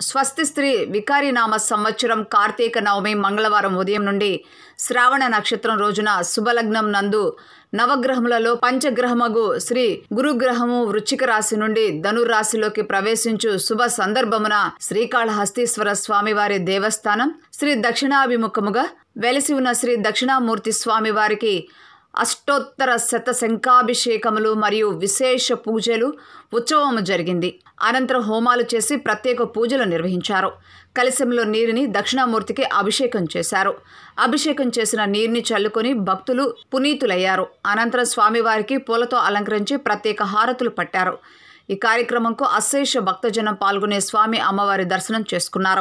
స్వస్తి స్త్రీ వికారినామ సంవత్సరం కార్తీక నవమి మంగళవారం ఉదయం నుండి శ్రావణ నక్షత్రం రోజున శుభలగ్నం నందు నవగ్రహములలో పంచగ్రహమగు శ్రీ గురుగ్రహము వృచ్చిక రాశి నుండి ధనురాశిలోకి ప్రవేశించు శుభ సందర్భమున శ్రీకాళహస్తీశ్వర స్వామివారి దేవస్థానం శ్రీ దక్షిణాభిముఖముగా వెలిసి ఉన్న శ్రీ దక్షిణామూర్తి స్వామి వారికి అష్టోత్తర శత శంఖాభిషేకములు మరియు విశేష పూజలు ఉత్సవము జరిగింది అనంతరం హోమాలు చేసి ప్రత్యేక పూజలు నిర్వహించారు కలశంలో నీరుని దక్షిణామూర్తికి అభిషేకం చేశారు అభిషేకం చేసిన నీరుని చల్లుకొని భక్తులు పునీతులయ్యారు అనంతరం స్వామివారికి పూలతో అలంకరించి ప్రత్యేక హారతులు పట్టారు ఈ కార్యక్రమంకు అశేష భక్తజనం పాల్గొనే స్వామి అమ్మవారి దర్శనం చేసుకున్నారు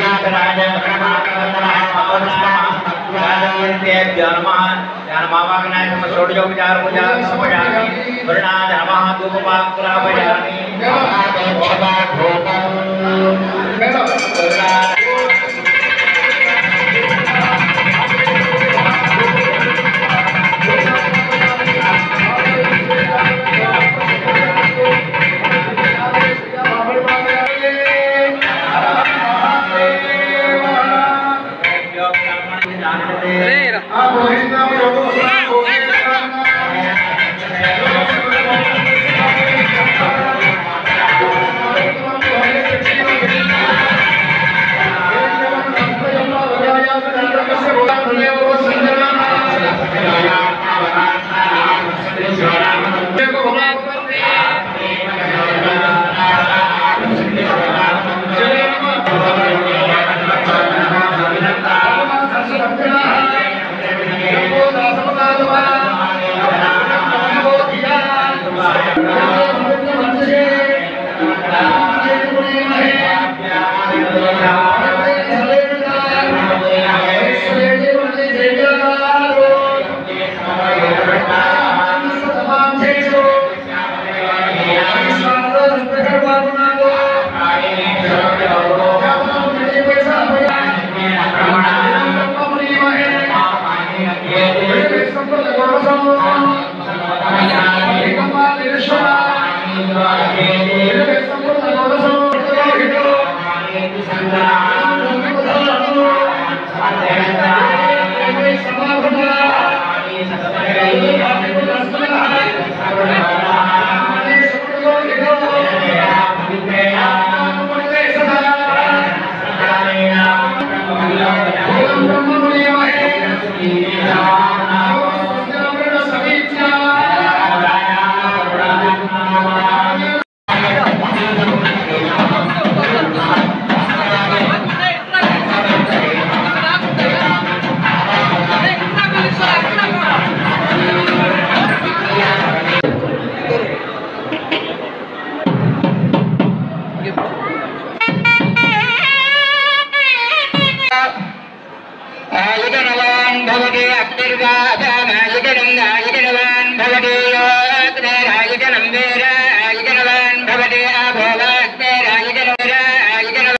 आयुधनवान् भवति अग्निर्वादानायुधनं नायुधनवान् भवति योऽग्निरायुधनं वेद